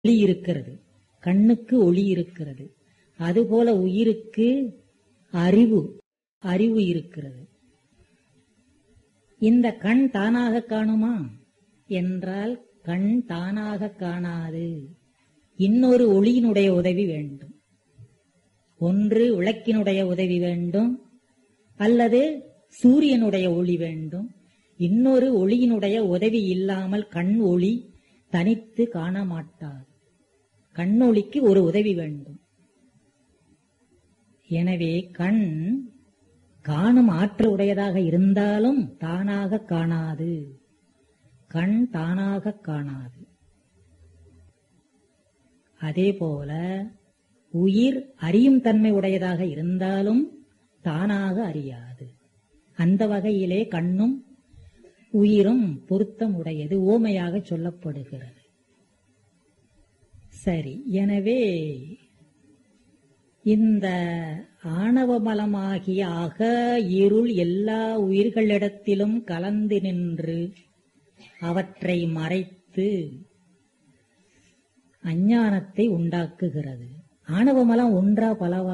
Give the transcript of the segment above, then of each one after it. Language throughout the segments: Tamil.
ஒளி இருக்கிறது கண்ணுக்கு ஒளி இருக்கிறது அதுபோல உயிருக்கு அறிவு அறிவு இருக்கிறது இந்த கண் தானாக காணுமா என்றால் கண் தானாக காணாது இன்னொரு ஒளியினுடைய உதவி வேண்டும் ஒன்று விளக்கினுடைய உதவி வேண்டும் அல்லது சூரியனுடைய ஒளி வேண்டும் இன்னொரு ஒளியினுடைய உதவி இல்லாமல் கண் ஒளி தனித்து காண மாட்டாது கண்ணொளிக்கு ஒரு உதவி வேண்டும் எனவே கண் காணும் ஆற்றல் உடையதாக இருந்தாலும் தானாக காணாது கண் தானாக காணாது அதேபோல உயிர் அறியும் தன்மை உடையதாக இருந்தாலும் தானாக அறியாது அந்த வகையிலே கண்ணும் உயிரும் பொருத்தம் உடையது ஓமையாக சொல்லப்படுகிறது சரி எனவே இந்த ஆணவமலமாகிய அக இருள் எல்லா உயிர்களிடத்திலும் கலந்து நின்று அவற்றை மறைத்து அஞ்ஞானத்தை உண்டாக்குகிறது ஆணவமலம் ஒன்றா பலவா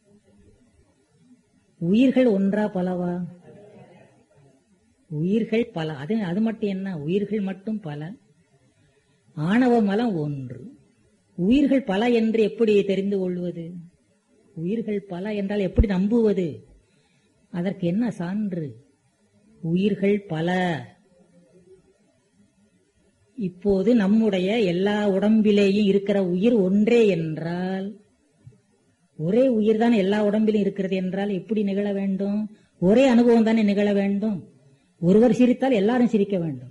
உயிர்கள் ஒன்றா பலவா உயிர்கள் பல அது அது மட்டும் என்ன உயிர்கள் மட்டும் பல ஆணவ மலம் ஒன்று உயிர்கள் பல என்று எப்படி தெரிந்து கொள்வது உயிர்கள் பல என்றால் எப்படி நம்புவது அதற்கு என்ன சான்று உயிர்கள் பல இப்போது நம்முடைய எல்லா உடம்பிலேயும் இருக்கிற உயிர் ஒன்றே என்றால் ஒரே உயிர் தான் எல்லா உடம்பிலும் இருக்கிறது என்றால் எப்படி நிகழ வேண்டும் ஒரே அனுபவம் தானே நிகழ வேண்டும் ஒருவர் சிரித்தால் எல்லாரும் சிரிக்க வேண்டும்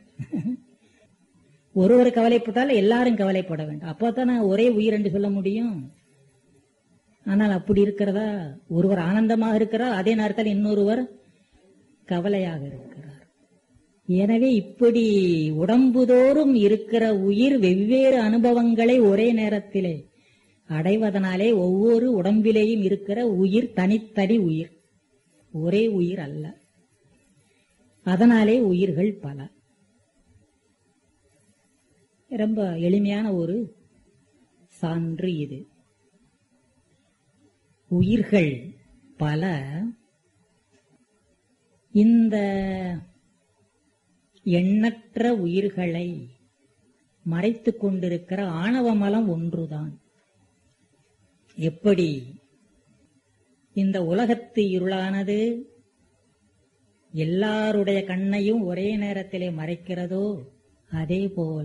ஒருவர் கவலைப்பட்டால் எல்லாரும் கவலைப்பட வேண்டும் அப்போதான் ஒரே உயிர் என்று சொல்ல முடியும் ஆனால் அப்படி இருக்கிறதா ஒருவர் ஆனந்தமாக இருக்கிறார் அதே நேரத்தில் இன்னொருவர் கவலையாக இருக்கிறார் எனவே இப்படி உடம்புதோறும் இருக்கிற உயிர் வெவ்வேறு அனுபவங்களை ஒரே நேரத்திலே அடைவதனாலே ஒவ்வொரு உடம்பிலேயும் இருக்கிற உயிர் தனித்தனி உயிர் ஒரே உயிர் அல்ல அதனாலே உயிர்கள் பல ரொம்ப எளிமையான ஒரு சான்று இது உயிர்கள் பல இந்த எண்ணற்ற உயிர்களை மறைத்துக் கொண்டிருக்கிற ஆணவமலம் ஒன்றுதான் எப்படி இந்த உலகத்து இருளானது எல்லாருடைய கண்ணையும் ஒரே நேரத்திலே மறைக்கிறதோ அதே போல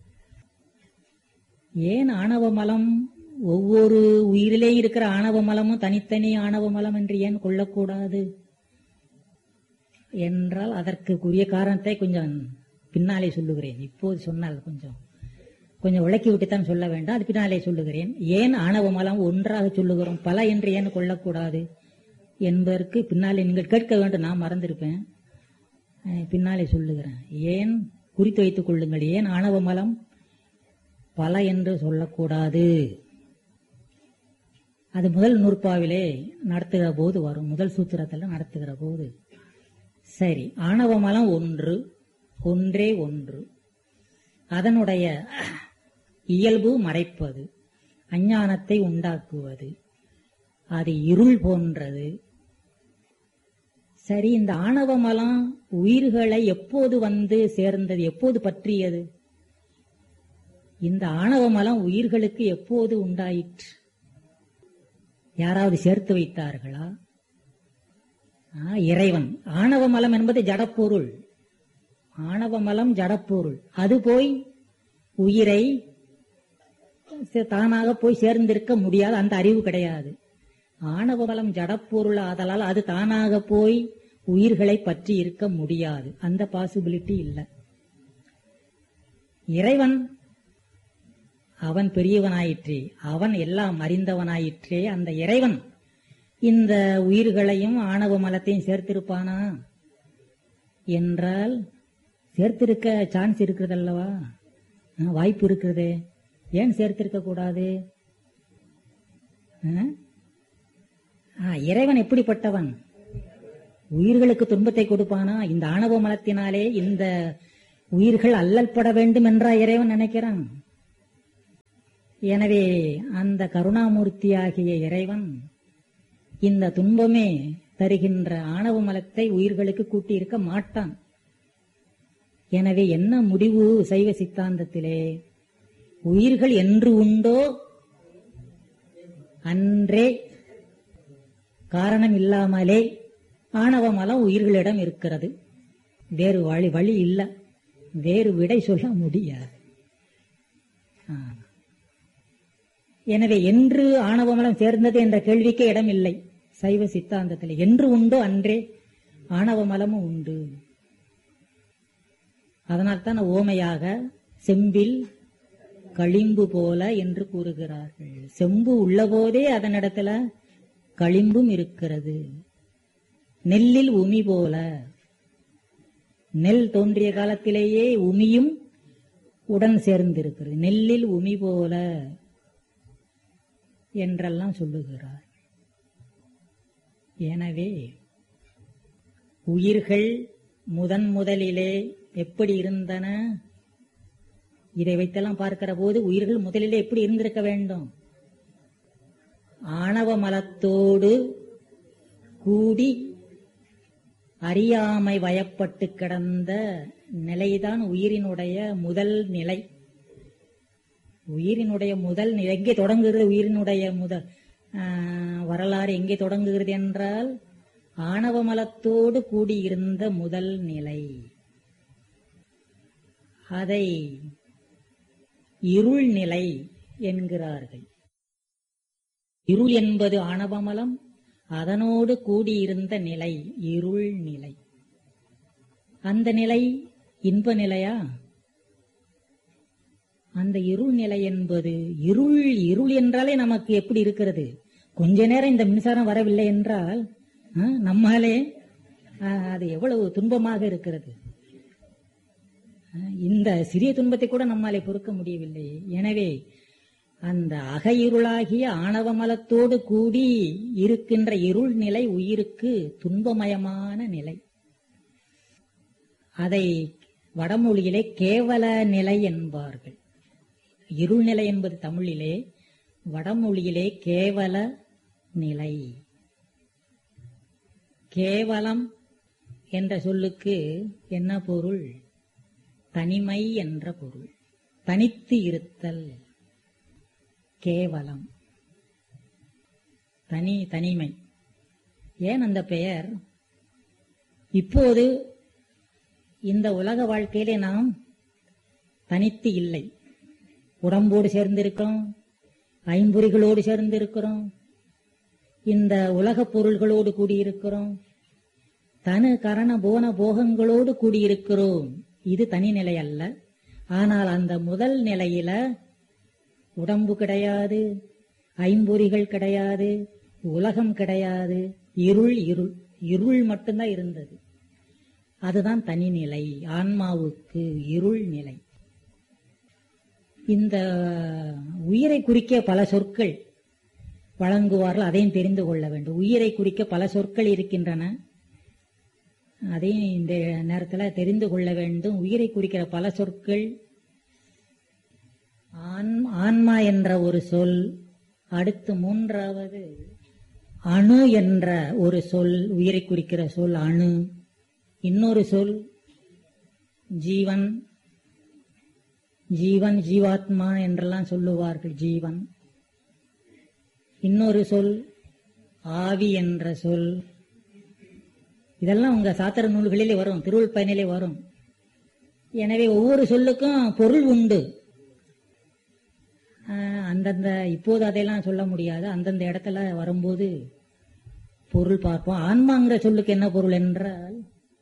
ஏன் ஆணவ மலம் ஒவ்வொரு உயிரிலே இருக்கிற ஆணவ மலமும் தனித்தனி ஆணவ மலம் என்று ஏன் கொள்ளக்கூடாது என்றால் அதற்குரிய காரணத்தை கொஞ்சம் பின்னாலே சொல்லுகிறேன் இப்போது சொன்னால் கொஞ்சம் கொஞ்சம் விளக்கி விட்டுத்தான் சொல்ல வேண்டாம் அது பின்னாலே சொல்லுகிறேன் ஏன் ஆணவ மலம் ஒன்றாக சொல்லுகிறோம் பல என்று ஏன் கொள்ளக்கூடாது என்பதற்கு பின்னாலே நீங்கள் கேட்க வேண்டும் நான் மறந்திருப்பேன் பின்னாலே சொல்லுகிறேன் ஏன் குறித்து வைத்துக் கொள்ளுங்கள் ஏன் ஆணவ மலம் பல என்று சொல்லக்கூடாது அது முதல் நூற்பாவிலே நடத்துகிற போது வரும் முதல் சூத்திரத்தில் நடத்துகிற போது சரி ஆணவ மலம் ஒன்று ஒன்றே ஒன்று அதனுடைய இயல்பு மறைப்பது அஞ்ஞானத்தை உண்டாக்குவது அது இருள் போன்றது சரி இந்த ஆணவ மலம் உயிர்களை எப்போது வந்து சேர்ந்தது எப்போது பற்றியது இந்த ஆணவ மலம் உயிர்களுக்கு எப்போது உண்டாயிற்று யாராவது சேர்த்து வைத்தார்களா இறைவன் ஆணவ மலம் என்பது ஜடப்பொருள் ஆணவ மலம் ஜடப்பொருள் அது போய் உயிரை தானாக போய் சேர்ந்திருக்க முடியாது அந்த அறிவு கிடையாது ஆணவ மலம் ஜடப்பொருள் ஆதலால் அது தானாக போய் உயிர்களை பற்றி இருக்க முடியாது அந்த பாசிபிலிட்டி இல்லை இறைவன் அவன் பெரியவனாயிற்றே அவன் எல்லாம் அறிந்தவனாயிற்றே அந்த இறைவன் இந்த உயிர்களையும் ஆணவ மலத்தையும் சேர்த்திருப்பானா என்றால் சேர்த்திருக்க சான்ஸ் இருக்கிறது அல்லவா வாய்ப்பு இருக்கிறதே ஏன் சேர்த்திருக்க கூடாது இறைவன் எப்படிப்பட்டவன் உயிர்களுக்கு துன்பத்தை கொடுப்பானா இந்த ஆணவ மலத்தினாலே இந்த உயிர்கள் அல்லல் பட வேண்டும் என்றா இறைவன் நினைக்கிறான் எனவே அந்த கருணாமூர்த்தியாகிய இறைவன் இந்த துன்பமே தருகின்ற ஆணவ மலத்தை உயிர்களுக்கு கூட்டியிருக்க மாட்டான் எனவே என்ன முடிவு சைவ சித்தாந்தத்திலே உயிர்கள் என்று உண்டோ அன்றே காரணம் இல்லாமலே ஆணவ மலம் உயிர்களிடம் இருக்கிறது வேறு வழி வழி இல்ல வேறு விடை சொல்ல முடியாது ஆ. எனவே என்று ஆணவமலம் சேர்ந்தது என்ற கேள்விக்கே இடம் இல்லை சைவ சித்தாந்தத்தில் என்று உண்டோ அன்றே ஆணவமலமும் உண்டு அதனால்தான் ஓமையாக செம்பில் களிம்பு போல என்று கூறுகிறார்கள் செம்பு உள்ளபோதே அதனிடத்துல களிம்பும் இருக்கிறது நெல்லில் உமி போல நெல் தோன்றிய காலத்திலேயே உமியும் உடன் சேர்ந்திருக்கிறது நெல்லில் உமி போல என்றெல்லாம் சொல்லுகிறார் எனவே உயிர்கள் முதன் முதலிலே எப்படி இருந்தன இதை வைத்தெல்லாம் பார்க்கிற போது உயிர்கள் முதலிலே எப்படி இருந்திருக்க வேண்டும் ஆணவ மலத்தோடு கூடி அறியாமை வயப்பட்டு கிடந்த நிலைதான் உயிரினுடைய முதல் நிலை உயிரினுடைய முதல் நிலை எங்கே தொடங்குகிறது உயிரினுடைய முதல் வரலாறு எங்கே தொடங்குகிறது என்றால் ஆணவ மலத்தோடு கூடியிருந்த முதல் நிலை அதை இருள் நிலை என்கிறார்கள் இருள் என்பது ஆணவமலம் அதனோடு கூடியிருந்த நிலை இருள் நிலை அந்த நிலை இன்ப நிலையா அந்த இருள் நிலை என்பது இருள் இருள் என்றாலே நமக்கு எப்படி இருக்கிறது கொஞ்ச நேரம் இந்த மின்சாரம் வரவில்லை என்றால் ஆ, நம்மாலே ஆ, அது எவ்வளவு துன்பமாக இருக்கிறது ஆ, இந்த சிறிய துன்பத்தை கூட நம்மாலே பொறுக்க முடியவில்லை எனவே அந்த அக இருளாகிய ஆணவ மலத்தோடு கூடி இருக்கின்ற இருள் நிலை உயிருக்கு துன்பமயமான நிலை அதை வடமொழியிலே கேவல நிலை என்பார்கள் இருள் நிலை என்பது தமிழிலே வடமொழியிலே கேவல நிலை கேவலம் என்ற சொல்லுக்கு என்ன பொருள் தனிமை என்ற பொருள் தனித்து இருத்தல் கேவலம் தனி தனிமை ஏன் அந்த பெயர் இப்போது இந்த உலக வாழ்க்கையிலே நாம் தனித்து இல்லை உடம்போடு சேர்ந்திருக்கிறோம் ஐம்பொறிகளோடு சேர்ந்திருக்கிறோம் இந்த உலகப் பொருள்களோடு கூடியிருக்கிறோம் தனு கரண போன போகங்களோடு கூடியிருக்கிறோம் இது தனி நிலை அல்ல ஆனால் அந்த முதல் நிலையில உடம்பு கிடையாது ஐம்பொறிகள் கிடையாது உலகம் கிடையாது இருள் இருள் இருள் மட்டும்தான் இருந்தது அதுதான் தனிநிலை ஆன்மாவுக்கு இருள் நிலை இந்த உயிரை குறிக்க பல சொற்கள் வழங்குவார்கள் அதையும் தெரிந்து கொள்ள வேண்டும் உயிரை குறிக்க பல சொற்கள் இருக்கின்றன அதையும் இந்த நேரத்தில் தெரிந்து கொள்ள வேண்டும் உயிரை குறிக்கிற பல சொற்கள் ஆன்- ஆன்மா என்ற ஒரு சொல் அடுத்து மூன்றாவது அணு என்ற ஒரு சொல் உயிரை குறிக்கிற சொல் அணு இன்னொரு சொல் ஜீவன் ஜீவன் ஜீவாத்மா என்றெல்லாம் சொல்லுவார்கள் ஜீவன் இன்னொரு சொல் ஆவி என்ற சொல் இதெல்லாம் உங்க சாத்திர நூல்களிலே வரும் திருவுள் பயனிலே வரும் எனவே ஒவ்வொரு சொல்லுக்கும் பொருள் உண்டு ஆஹ் அந்தந்த இப்போது அதையெல்லாம் சொல்ல முடியாது அந்தந்த இடத்துல வரும்போது பொருள் பார்ப்போம் ஆன்மாங்கிற சொல்லுக்கு என்ன பொருள் என்றால்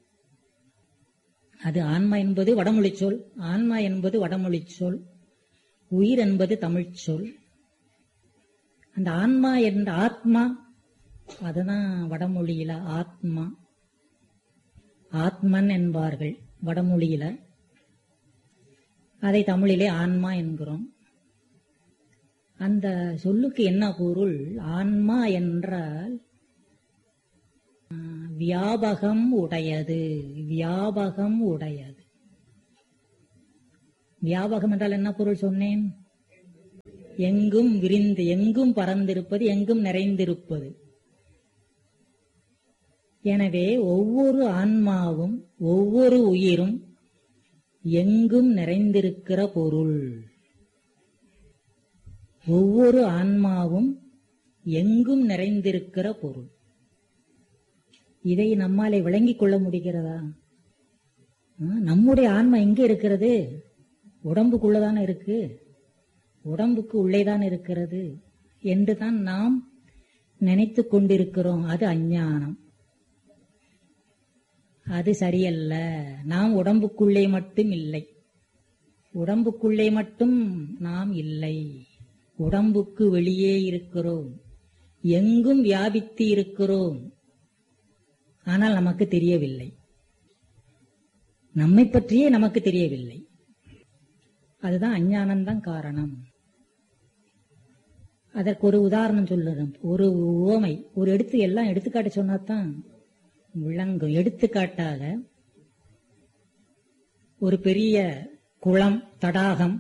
அது ஆன்மா என்பது வடமொழி சொல் ஆன்மா என்பது வடமொழி சொல் உயிர் என்பது தமிழ்ச் சொல் அந்த ஆன்மா என்ற ஆத்மா அதுதான் வடமொழியில ஆத்மா ஆத்மன் என்பார்கள் வடமொழியில அதை தமிழிலே ஆன்மா என்கிறோம் அந்த சொல்லுக்கு என்ன பொருள் ஆன்மா என்றால் ஆ, வியாபகம் உடையது வியாபகம் உடையது வியாபகம் என்றால் என்ன பொருள் சொன்னேன் எங்கும் விரிந்து எங்கும் பறந்திருப்பது எங்கும் நிறைந்திருப்பது எனவே ஒவ்வொரு ஆன்மாவும் ஒவ்வொரு உயிரும் எங்கும் நிறைந்திருக்கிற பொருள் ஒவ்வொரு ஆன்மாவும் எங்கும் நிறைந்திருக்கிற பொருள் இதை நம்மாலே விளங்கிக் கொள்ள முடிகிறதா ஆ, நம்முடைய ஆன்மா எங்க இருக்கிறது உடம்புக்குள்ளதானே இருக்கு உடம்புக்கு உள்ளேதான் இருக்கிறது என்றுதான் நாம் நினைத்து கொண்டிருக்கிறோம் அது அஞ்ஞானம் அது சரியல்ல நாம் உடம்புக்குள்ளே மட்டும் இல்லை உடம்புக்குள்ளே மட்டும் நாம் இல்லை உடம்புக்கு வெளியே இருக்கிறோம் எங்கும் வியாபித்து இருக்கிறோம் ஆனால் நமக்கு தெரியவில்லை நம்மை பற்றியே நமக்கு தெரியவில்லை அதுதான் அஞ்ஞானம்தான் காரணம் அதற்கு ஒரு உதாரணம் சொல்லுறேன் ஒரு உவமை ஒரு எடுத்து எல்லாம் எடுத்துக்காட்டு சொன்னாதான் விளங்கும் எடுத்துக்காட்டாக ஒரு பெரிய குளம் தடாகம்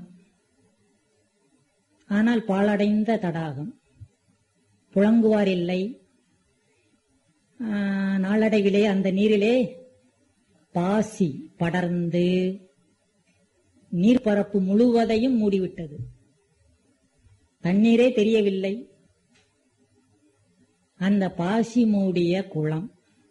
ஆனால் பாழடைந்த தடாகம் புழங்குவார் இல்லை ஆ, நாளடைவிலே அந்த நீரிலே பாசி படர்ந்து நீர்ப்பரப்பு முழுவதையும் மூடிவிட்டது தண்ணீரே தெரியவில்லை அந்த பாசி மூடிய குளம்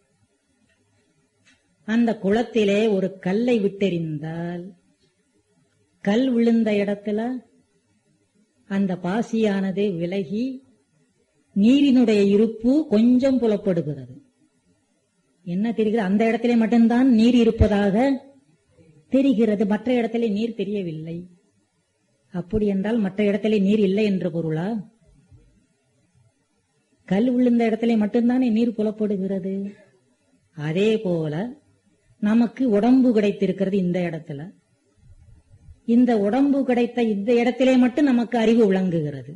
அந்த குளத்திலே ஒரு கல்லை விட்டெறிந்தால் கல் விழுந்த இடத்துல அந்த பாசியானது விலகி நீரினுடைய இருப்பு கொஞ்சம் புலப்படுகிறது என்ன தெரிகிறது அந்த இடத்திலே மட்டும்தான் நீர் இருப்பதாக தெரிகிறது மற்ற இடத்திலே நீர் தெரியவில்லை அப்படி என்றால் மற்ற இடத்திலே நீர் இல்லை என்ற பொருளா கல் விழுந்த இடத்திலே மட்டும்தானே நீர் புலப்படுகிறது அதே போல நமக்கு உடம்பு கிடைத்திருக்கிறது இந்த இடத்துல இந்த உடம்பு கிடைத்த இந்த இடத்திலே மட்டும் நமக்கு அறிவு விளங்குகிறது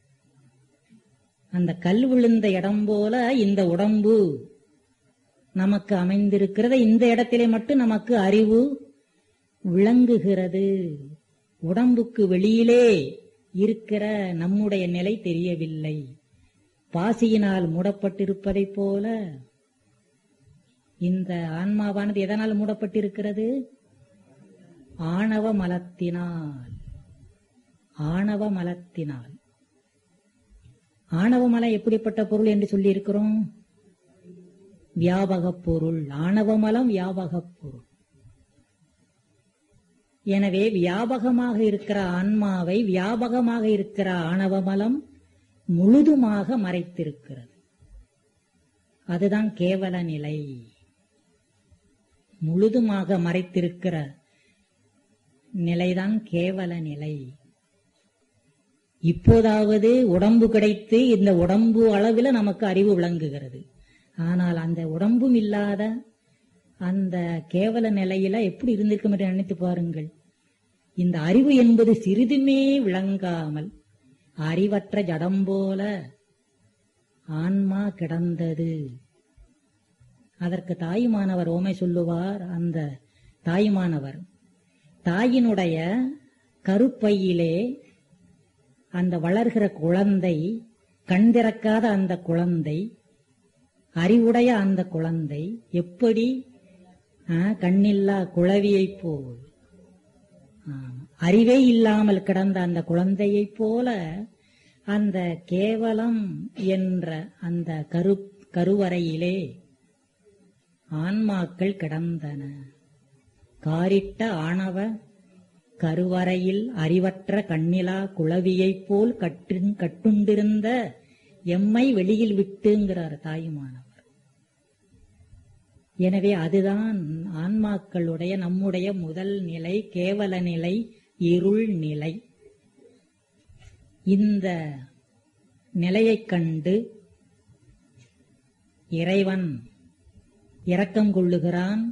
அந்த கல் விழுந்த இடம் போல இந்த உடம்பு நமக்கு அமைந்திருக்கிறது இந்த இடத்திலே மட்டும் நமக்கு அறிவு விளங்குகிறது உடம்புக்கு வெளியிலே இருக்கிற நம்முடைய நிலை தெரியவில்லை பாசியினால் மூடப்பட்டிருப்பதைப் போல இந்த ஆன்மாவானது எதனால் மூடப்பட்டிருக்கிறது ஆணவ மலத்தினால் ஆணவ மலத்தினால் ஆணவ மலம் எப்படிப்பட்ட பொருள் என்று சொல்லி இருக்கிறோம் வியாபகப் பொருள் ஆணவ மலம் வியாபகப் பொருள் எனவே வியாபகமாக இருக்கிற ஆன்மாவை வியாபகமாக இருக்கிற ஆணவ மலம் முழுதுமாக மறைத்திருக்கிறது அதுதான் கேவல நிலை முழுதுமாக மறைத்திருக்கிற நிலைதான் கேவல நிலை இப்போதாவது உடம்பு கிடைத்து இந்த உடம்பு அளவில் நமக்கு அறிவு விளங்குகிறது ஆனால் அந்த உடம்பும் இல்லாத அந்த கேவல நிலையில எப்படி இருந்திருக்கும் என்று நினைத்து பாருங்கள் இந்த அறிவு என்பது சிறிதுமே விளங்காமல் அறிவற்ற ஜடம் போல ஆன்மா கிடந்தது அதற்கு தாயுமானவர் ஓமை சொல்லுவார் அந்த தாயுமானவர் தாயினுடைய கருப்பையிலே அந்த வளர்கிற குழந்தை கண் திறக்காத அந்த குழந்தை அறிவுடைய அந்த குழந்தை எப்படி ஆ, கண்ணில்லா குழவியைப் போல் ஆம், அறிவே இல்லாமல் கிடந்த அந்த குழந்தையைப் போல அந்த கேவலம் என்ற அந்த கரு கருவறையிலே ஆன்மாக்கள் கிடந்தன காரிட்ட ஆணவ கருவறையில் அறிவற்ற கண்ணிலா குளவியைப் போல் கட்டு கட்டுண்டிருந்த எம்மை வெளியில் விட்டுங்கிறார் தாயுமானவர் எனவே அதுதான் ஆன்மாக்களுடைய நம்முடைய முதல் நிலை கேவல நிலை இருள் நிலை இந்த நிலையைக் கண்டு இறைவன் இரக்கம் கொள்ளுகிறான்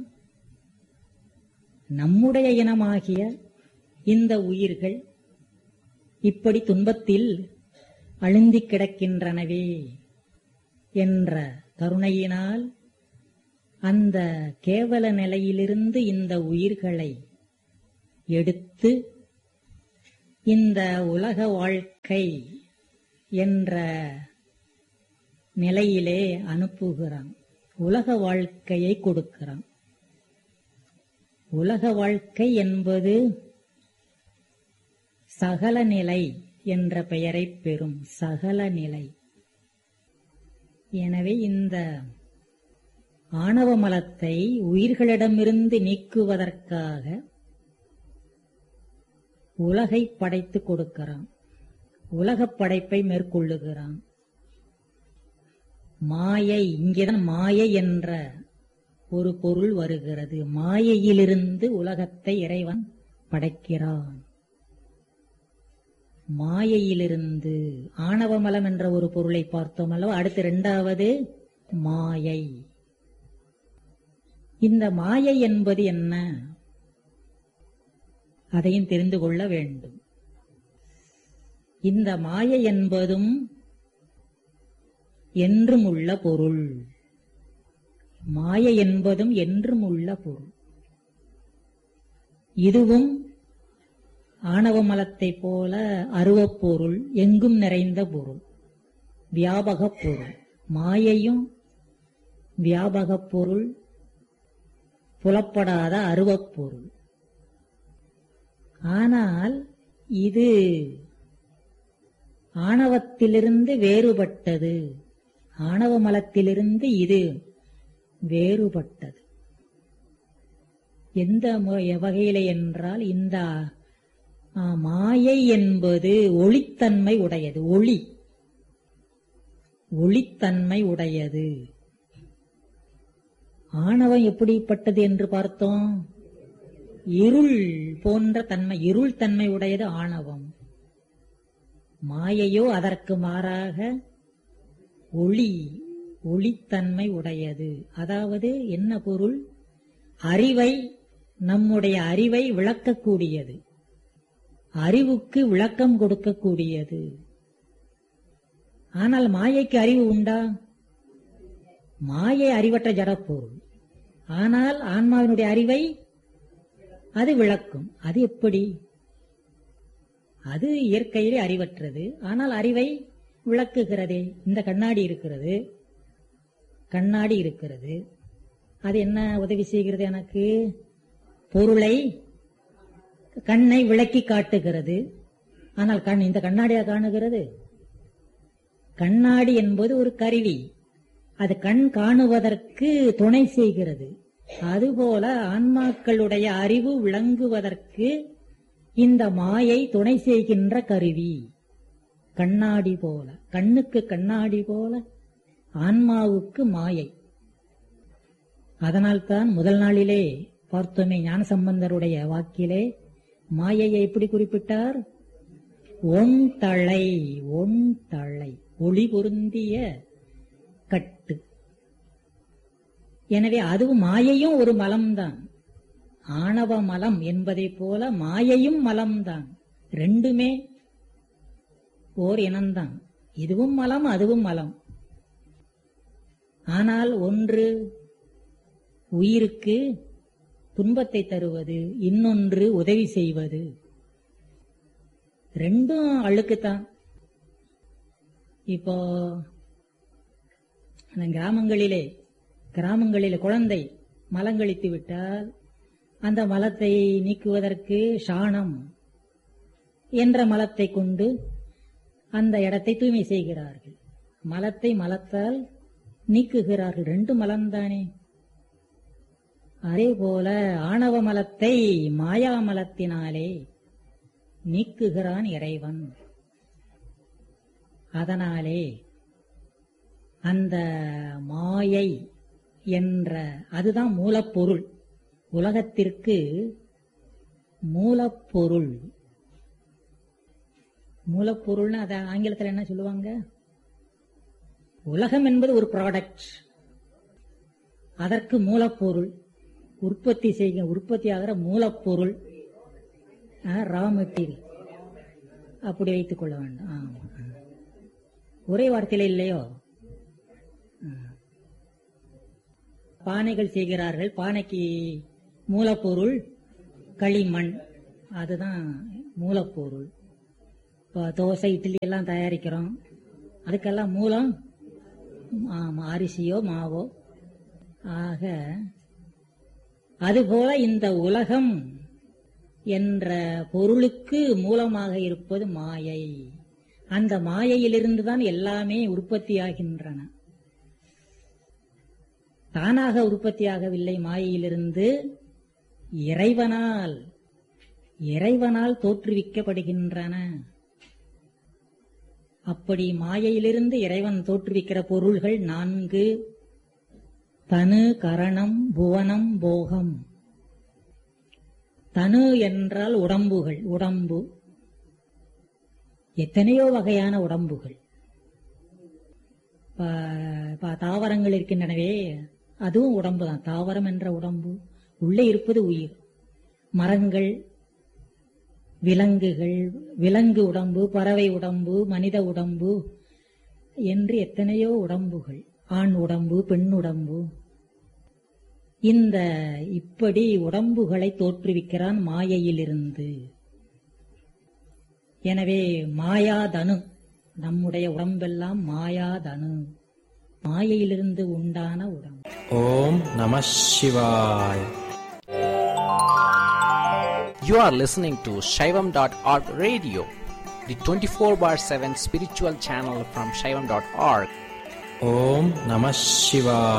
நம்முடைய இனமாகிய இந்த உயிர்கள் இப்படி துன்பத்தில் அழுந்திக் கிடக்கின்றனவே என்ற கருணையினால் அந்த கேவல நிலையிலிருந்து இந்த உயிர்களை எடுத்து இந்த உலக வாழ்க்கை என்ற நிலையிலே அனுப்புகிறான் உலக வாழ்க்கையை கொடுக்கிறான் உலக வாழ்க்கை என்பது சகல நிலை என்ற பெயரை பெறும் சகல நிலை எனவே இந்த ஆணவ மலத்தை உயிர்களிடமிருந்து நீக்குவதற்காக உலகை படைத்து கொடுக்கிறான் உலகப் படைப்பை மேற்கொள்ளுகிறான் மாயை இங்கேதான் மாயை என்ற ஒரு பொருள் வருகிறது மாயையிலிருந்து உலகத்தை இறைவன் படைக்கிறான் மாயையிலிருந்து ஆணவமலம் என்ற ஒரு பொருளை பார்த்தோம் அல்லவா அடுத்து இரண்டாவது மாயை இந்த மாயை என்பது என்ன அதையும் தெரிந்து கொள்ள வேண்டும் இந்த மாயை என்பதும் என்றும் உள்ள பொருள் மாயை என்பதும் என்றும் உள்ள பொருள் இதுவும் ஆணவ மலத்தைப் போல அருவப்பொருள் எங்கும் நிறைந்த பொருள் வியாபகப் பொருள் மாயையும் வியாபகப் பொருள் புலப்படாத அருவப்பொருள் ஆனால் இது ஆணவத்திலிருந்து வேறுபட்டது ஆணவ மலத்திலிருந்து இது வேறுபட்டது எந்த மு- வகையிலே என்றால் இந்த ஆ, மாயை என்பது ஒளித்தன்மை உடையது ஒளி ஒளித்தன்மை உடையது ஆணவம் எப்படிப்பட்டது என்று பார்த்தோம் இருள் போன்ற தன்மை இருள் தன்மை உடையது ஆணவம் மாயையோ அதற்கு மாறாக ஒளி ஒளித்தன்மை உடையது அதாவது என்ன பொருள் அறிவை நம்முடைய அறிவை விளக்கக்கூடியது அறிவுக்கு விளக்கம் கொடுக்கக்கூடியது ஆனால் மாயைக்கு அறிவு உண்டா மாயை அறிவற்ற ஜடப்பொருள் ஆனால் ஆன்மாவினுடைய அறிவை அது விளக்கும் அது எப்படி அது இயற்கையிலே அறிவற்றது ஆனால் அறிவை விளக்குகிறதே இந்த கண்ணாடி இருக்கிறது கண்ணாடி இருக்கிறது அது என்ன உதவி செய்கிறது எனக்கு பொருளை கண்ணை விளக்கி காட்டுகிறது ஆனால் கண் இந்த கண்ணாடியா காணுகிறது கண்ணாடி என்பது ஒரு கருவி அது கண் காணுவதற்கு துணை செய்கிறது அதுபோல ஆன்மாக்களுடைய அறிவு விளங்குவதற்கு இந்த மாயை துணை செய்கின்ற கருவி கண்ணாடி போல கண்ணுக்கு கண்ணாடி போல ஆன்மாவுக்கு மாயை அதனால்தான் முதல் நாளிலே பார்த்தோமே ஞானசம்பந்தருடைய வாக்கிலே மாயையை எப்படி குறிப்பிட்டார் ஒன் தழை ஒன் தழை ஒளி பொருந்திய கட்டு எனவே அதுவும் மாயையும் ஒரு மலம்தான் ஆணவ மலம் என்பதைப் போல மாயையும் மலம்தான் ரெண்டுமே ஓர் இனம்தான் இதுவும் மலம் அதுவும் மலம் ஆனால் ஒன்று உயிருக்கு துன்பத்தை தருவது இன்னொன்று உதவி செய்வது ரெண்டும் அழுக்குத்தான் இப்போ அந்த கிராமங்களிலே கிராமங்களிலே குழந்தை மலங்கழித்து விட்டால் அந்த மலத்தை நீக்குவதற்கு சாணம் என்ற மலத்தை கொண்டு அந்த இடத்தை தூய்மை செய்கிறார்கள் மலத்தை மலத்தால் நீக்குகிறார்கள் ரெண்டு மலம்தானே அதே போல ஆணவ மலத்தை மாயா மலத்தினாலே நீக்குகிறான் இறைவன் அதனாலே அந்த மாயை என்ற அதுதான் மூலப்பொருள் உலகத்திற்கு மூலப்பொருள் மூலப்பொருள்னு அத ஆங்கிலத்தில் என்ன சொல்லுவாங்க உலகம் என்பது ஒரு ப்ராடக்ட் அதற்கு மூலப்பொருள் உற்பத்தி செய்ய உற்பத்தி ஆகிற மூலப்பொருள் ரா மெட்டீரியல் அப்படி வைத்துக் கொள்ள வேண்டும் ஆமா ஒரே வார்த்தையில இல்லையோ ஆ. பானைகள் செய்கிறார்கள் பானைக்கு மூலப்பொருள் களிமண் அதுதான் மூலப்பொருள் இப்போ தோசை இட்லி எல்லாம் தயாரிக்கிறோம் அதுக்கெல்லாம் மூலம் ஆமா, அரிசியோ மாவோ ஆக அதுபோல இந்த உலகம் என்ற பொருளுக்கு மூலமாக இருப்பது மாயை அந்த மாயையிலிருந்து தான் எல்லாமே உற்பத்தியாகின்றன தானாக உற்பத்தியாகவில்லை மாயையிலிருந்து இறைவனால் இறைவனால் தோற்றுவிக்கப்படுகின்றன அப்படி மாயையிலிருந்து இறைவன் தோற்றுவிக்கிற பொருள்கள் நான்கு தனு கரணம் புவனம் போகம் தனு என்றால் உடம்புகள் உடம்பு எத்தனையோ வகையான உடம்புகள் ப- ப- தாவரங்கள் இருக்கின்றனவே அதுவும் உடம்பு தான் தாவரம் என்ற உடம்பு உள்ளே இருப்பது உயிர் மரங்கள் விலங்குகள் விலங்கு உடம்பு பறவை உடம்பு மனித உடம்பு என்று எத்தனையோ உடம்புகள் ஆண் உடம்பு பெண் உடம்பு இந்த இப்படி உடம்புகளை தோற்றுவிக்கிறான் மாயையிலிருந்து எனவே மாயாதனு நம்முடைய உடம்பெல்லாம் மாயாதனு மாயையிலிருந்து உண்டான உடம்பு Om Namah Shivaya. You are listening to Shaivam.org radio, the 24 bar 7 spiritual channel from Shaivam.org. Om Namah Shivaya.